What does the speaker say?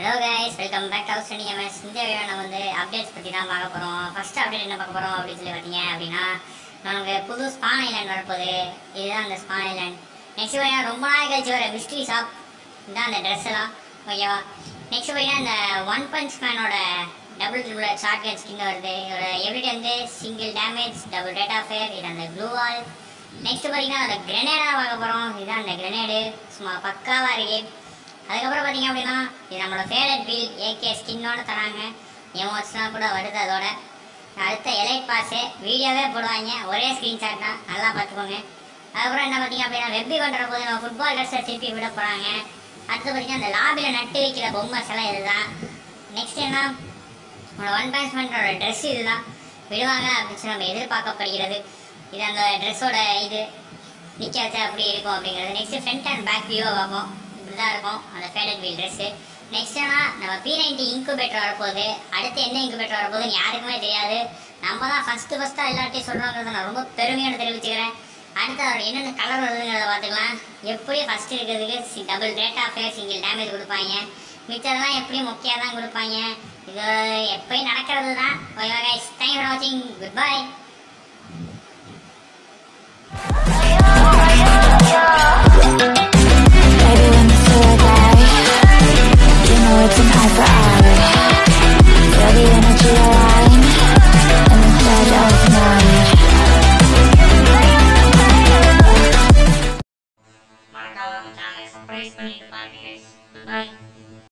hello guys welcome back to house MS இந்த video நம்ம வந்து அப்டேட்ஸ் பற்றி தான் பார்க்க போகிறோம் ஃபர்ஸ்ட் அப்டேட் என்ன பார்க்க போகிறோம் அப்படின்னு சொல்லி பார்த்தீங்க அப்படின்னா நமக்கு புது ஸ்பான் ஐலாண்ட் வரப்போகுது இதுதான் அந்த ஸ்பான் ஐலாண்ட் நெக்ஸ்ட் பார்த்தீங்கன்னா ரொம்ப நாள் கழிச்சு வர மிஸ்ட்ரி ஷாப் இதான் அந்த ட்ரெஸ் எல்லாம் ஓகேவா நெக்ஸ்ட் பார்த்தீங்கன்னா இந்த ஒன் பஞ்ச் மேனோட double triple shotgun skin வருது இதோட எவ்ரிடே வந்து single damage double rate of fire இது அந்த ப்ளூ வால் நெக்ஸ்ட் பார்த்தீங்கன்னா அந்த கிரெனேட் தான் பார்க்க போகிறோம் இதுதான் அந்த கிரெனேடு சும்மா பக்காவாக இருக்குது அதுக்கப்புறம் பார்த்தீங்க அப்படின்னா இது நம்மளோட ஃபேவரட் பில் ஏகே ஸ்கின்னோட தராங்க எமோட்ஸ்லாம் கூட வருது அதோட அடுத்த எலைட் பாஸு வீடியோவே போடுவாங்க ஒரே ஸ்க்ரீன்ஷாட் தான் நல்லா பார்த்துக்கோங்க அதுக்கப்புறம் என்ன பார்த்தீங்க அப்படின்னா வெப்பி பண்ணுற போது நம்ம ஃபுட்பால் ட்ரெஸ்ஸை திருப்பி விட போகிறாங்க அடுத்து பார்த்தீங்கன்னா அந்த லாபியில் நட்டு வைக்கிற பொம்மை சிலை இதுதான் நெக்ஸ்ட் என்ன நம்மளோட ஒன் பேட்ஸ்மேனோட ட்ரெஸ் இதுதான் விடுவாங்க அப்படின்னு சொல்லி நம்ம எதிர்பார்க்கப்படுகிறது இது அந்த ட்ரெஸ்ஸோட இது நிற்க வச்சா அப்படி இருக்கும் அப்படிங்கிறது நெக்ஸ்ட் ஃப்ரண்ட் அண்ட் பேக் வியூவை பார்ப்போம் இப்படி தான் இருக்கும் அந்த ஃபேடட் வீல் ட்ரெஸ்ஸு நெக்ஸ்ட் ஆனால் நம்ம பி நைன்டி இன்குபேட்டர் வரப்போகுது அடுத்து என்ன இன்குபேட்டர் வரப்போகுதுன்னு யாருக்குமே தெரியாது நம்ம தான் ஃபஸ்ட்டு ஃபஸ்ட்டாக எல்லார்ட்டையும் சொல்கிறோங்கிறத நான் ரொம்ப பெருமையோட தெரிவிச்சுக்கிறேன் அடுத்து அதோட என்னென்ன கலர் வருதுங்கிறத பார்த்துக்கலாம் எப்படி ஃபஸ்ட்டு இருக்கிறதுக்கு double rate of fire single damage கொடுப்பாங்க மிச்சதெல்லாம் எப்படியும் முக்கியம் தான் கொடுப்பாங்க இது எப்பயும் நடக்கிறது தான் ஓகே கைஸ் தேங்க் ஃபார் வாட்சிங் குட் பை